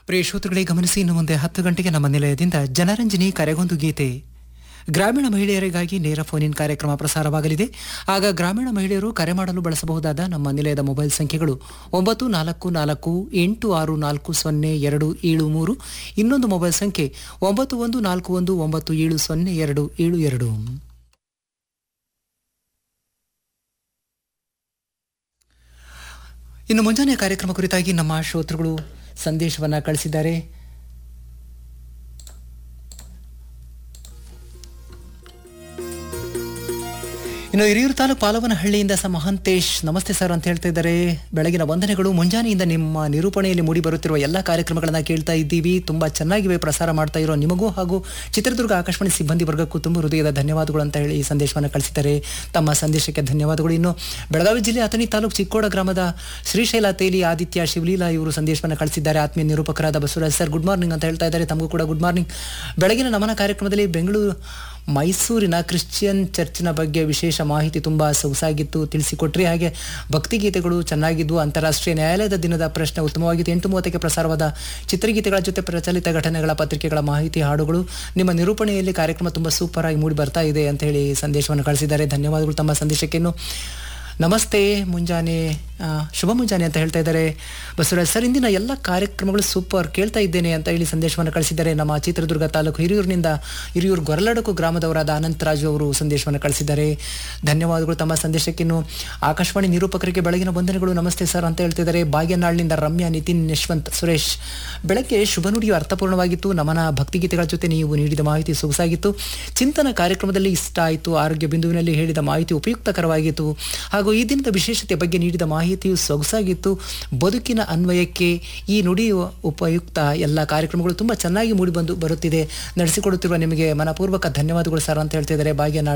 ಪ್ರಿಯ ಶ್ರೋತೃಗಳೇ ಗಮನಿಸಿ ಇನ್ನು ಮುಂದೆ ಹತ್ತು ಗಂಟೆಗೆ ನಮ್ಮ ನಿಲಯದಿಂದ ಜನರಂಜನಿ ಕರೆಗೊಂದು ಗೀತೆ ಗ್ರಾಮೀಣ ಮಹಿಳೆಯರಿಗಾಗಿ ನೇರ ಫೋನ್ ಇನ್ ಕಾರ್ಯಕ್ರಮ ಪ್ರಸಾರವಾಗಲಿದೆ ಆಗ ಗ್ರಾಮೀಣ ಮಹಿಳೆಯರು ಕರೆ ಮಾಡಲು ಬಳಸಬಹುದಾದ ನಮ್ಮ ನಿಲಯದ ಮೊಬೈಲ್ ಸಂಖ್ಯೆಗಳು ಒಂಬತ್ತು ನಾಲ್ಕು ನಾಲ್ಕು ಎಂಟು ಆರು ನಾಲ್ಕು ಸೊನ್ನೆ ಎರಡು ಏಳು ಮೂರು ಇನ್ನೊಂದು ಮೊಬೈಲ್ ಸಂಖ್ಯೆ ಒಂಬತ್ತು ಒಂದು ನಾಲ್ಕು ಒಂದು ಒಂಬತ್ತು ಏಳು ಸೊನ್ನೆ ಎರಡು ಏಳು ಎರಡು ಇನ್ನು ಮುಂಜಾನೆ ಕಾರ್ಯಕ್ರಮ ಕುರಿತಾಗಿ ನಮ್ಮ ಶ್ರೋತೃಗಳು ಸಂದೇಶವನ್ನ ಕಳಿಸಿದ್ದಾರೆ ಇನ್ನು ಹಿರಿಯೂರು ತಾಲೂಕು ಪಾಲವನಹಳ್ಳಿಯಿಂದ ಸ ಮಹಂತೇಶ್ ನಮಸ್ತೆ ಸರ್ ಅಂತ ಹೇಳ್ತಾ ಇದ್ದಾರೆ ಬೆಳಗಿನ ವಂದನೆಗಳು ಮುಂಜಾನೆಯಿಂದ ನಿಮ್ಮ ನಿರೂಪಣೆಯಲ್ಲಿ ಮೂಡಿ ಬರುತ್ತಿರುವ ಎಲ್ಲ ಕಾರ್ಯಕ್ರಮಗಳನ್ನ ಕೇಳ್ತಾ ಇದ್ದೀವಿ ತುಂಬಾ ಚೆನ್ನಾಗಿವೆ ಪ್ರಸಾರ ಮಾಡ್ತಾ ಇರೋ ನಿಮಗೂ ಹಾಗೂ ಚಿತ್ರದುರ್ಗ ಆಕಾಶವಾಣಿ ಸಿಬ್ಬಂದಿ ವರ್ಗಕ್ಕೂ ತುಂಬ ಹೃದಯದ ಧನ್ಯವಾದಗಳು ಅಂತ ಹೇಳಿ ಈ ಸಂದೇಶವನ್ನು ಕಳಿಸಿದ್ದಾರೆ ತಮ್ಮ ಸಂದೇಶಕ್ಕೆ ಧನ್ಯವಾದಗಳು ಇನ್ನು ಬೆಳಗಾವಿ ಜಿಲ್ಲೆ ಅಥಣಿ ತಾಲೂಕು ಚಿಕ್ಕೋಡ ಗ್ರಾಮದ ಶ್ರೀಶೈಲ ತೇಲಿ ಆದಿತ್ಯ ಶಿವಲೀಲಾ ಇವರು ಸಂದೇಶವನ್ನು ಕಳಿಸಿದ್ದಾರೆ ಆತ್ಮೀಯ ನಿರೂಪಕರಾದ ಬಸವರಾಜ್ ಸರ್ ಗುಡ್ ಮಾರ್ನಿಂಗ್ ಅಂತ ಹೇಳ್ತಾ ಇದ್ದಾರೆ ತಮಗೂ ಕೂಡ ಗುಡ್ ಮಾರ್ನಿಂಗ್ ಬೆಳಗಿನ ನಮನ ಕಾರ್ಯಕ್ರಮದಲ್ಲಿ ಬೆಂಗಳೂರು ಮೈಸೂರಿನ ಕ್ರಿಶ್ಚಿಯನ್ ಚರ್ಚಿನ ಬಗ್ಗೆ ವಿಶೇಷ ಮಾಹಿತಿ ತುಂಬ ಸೊಗಸಾಗಿತ್ತು ತಿಳಿಸಿಕೊಟ್ರಿ ಹಾಗೆ ಭಕ್ತಿಗೀತೆಗಳು ಚೆನ್ನಾಗಿದ್ವು ಅಂತಾರಾಷ್ಟ್ರೀಯ ನ್ಯಾಯಾಲಯದ ದಿನದ ಪ್ರಶ್ನೆ ಉತ್ತಮವಾಗಿತ್ತು ಎಂಟು ಮೂವತ್ತಕ್ಕೆ ಪ್ರಸಾರವಾದ ಚಿತ್ರಗೀತೆಗಳ ಜೊತೆ ಪ್ರಚಲಿತ ಘಟನೆಗಳ ಪತ್ರಿಕೆಗಳ ಮಾಹಿತಿ ಹಾಡುಗಳು ನಿಮ್ಮ ನಿರೂಪಣೆಯಲ್ಲಿ ಕಾರ್ಯಕ್ರಮ ತುಂಬ ಸೂಪರ್ ಆಗಿ ಮೂಡಿ ಬರ್ತಾ ಇದೆ ಅಂತ ಹೇಳಿ ಸಂದೇಶವನ್ನು ಕಳಿಸಿದ್ದಾರೆ ಧನ್ಯವಾದಗಳು ತಮ್ಮ ಸಂದೇಶಕ್ಕೆ ಇನ್ನು ನಮಸ್ತೆ ಮುಂಜಾನೆ ಆ, ಶುಭ ಮುಂಜಾನೆ ಅಂತ ಹೇಳ್ತಾ ಇದ್ದಾರೆ ಬಸವರಾಜ್ ಸರ್ ಇಂದಿನ ಎಲ್ಲ ಕಾರ್ಯಕ್ರಮಗಳು ಸೂಪರ್ ಕೇಳ್ತಾ ಇದ್ದೇನೆ ಅಂತ ಹೇಳಿ ಸಂದೇಶವನ್ನು ಕಳಿಸಿದ್ದಾರೆ ನಮ್ಮ ಚಿತ್ರದುರ್ಗ ತಾಲೂಕು ಹಿರಿಯೂರಿನಿಂದ ಹಿರಿಯೂರು ಗೊರಲಡಕು ಗ್ರಾಮದವರಾದ ಅನಂತರಾಜು ಅವರು ಸಂದೇಶವನ್ನು ಕಳಿಸಿದ್ದಾರೆ ಧನ್ಯವಾದಗಳು ತಮ್ಮ ಸಂದೇಶಕ್ಕೆ ಇನ್ನು ಆಕಾಶವಾಣಿ ನಿರೂಪಕರಿಗೆ ಬೆಳಗಿನ ವಂದನೆಗಳು ನಮಸ್ತೆ ಸರ್ ಅಂತ ಹೇಳ್ತಿದ್ದಾರೆ ಬಾಗ್ಯನಾಳ್ನಿಂದ ರಮ್ಯಾ ನಿತಿನ್ ಯಶವಂತ್ ಸುರೇಶ್ ಬೆಳಗ್ಗೆ ಶುಭ ನುಡಿಯು ಅರ್ಥಪೂರ್ಣವಾಗಿತ್ತು ನಮನ ಭಕ್ತಿಗೀತೆಗಳ ಜೊತೆ ನೀವು ನೀಡಿದ ಮಾಹಿತಿ ಸೊಗಸಾಗಿತ್ತು ಚಿಂತನ ಕಾರ್ಯಕ್ರಮದಲ್ಲಿ ಇಷ್ಟ ಆಯಿತು ಆರೋಗ್ಯ ಬಿಂದುವಿನಲ್ಲಿ ಹೇಳಿದ ಮಾಹಿತಿ ಉಪಯುಕ್ತಕರವಾಗಿತ್ತು ಹಾಗೂ ಈ ದಿನದ ವಿಶೇಷತೆ ಬಗ್ಗೆ ನೀಡಿದ ಮಾಹಿತಿಯು ಸೊಗಸಾಗಿತ್ತು ಬದುಕಿನ ಅನ್ವಯಕ್ಕೆ ಈ ನುಡಿಯು ಉಪಯುಕ್ತ ಎಲ್ಲ ಕಾರ್ಯಕ್ರಮಗಳು ತುಂಬ ಚೆನ್ನಾಗಿ ಮೂಡಿಬಂದು ಬರುತ್ತಿದೆ ನಡೆಸಿಕೊಡುತ್ತಿರುವ ನಿಮಗೆ ಮನಪೂರ್ವಕ ಧನ್ಯವಾದಗಳು ಸರ್ ಅಂತ ಹೇಳ್ತಿದ್ದಾರೆ ಭಾಗ್ಯನಾಳ್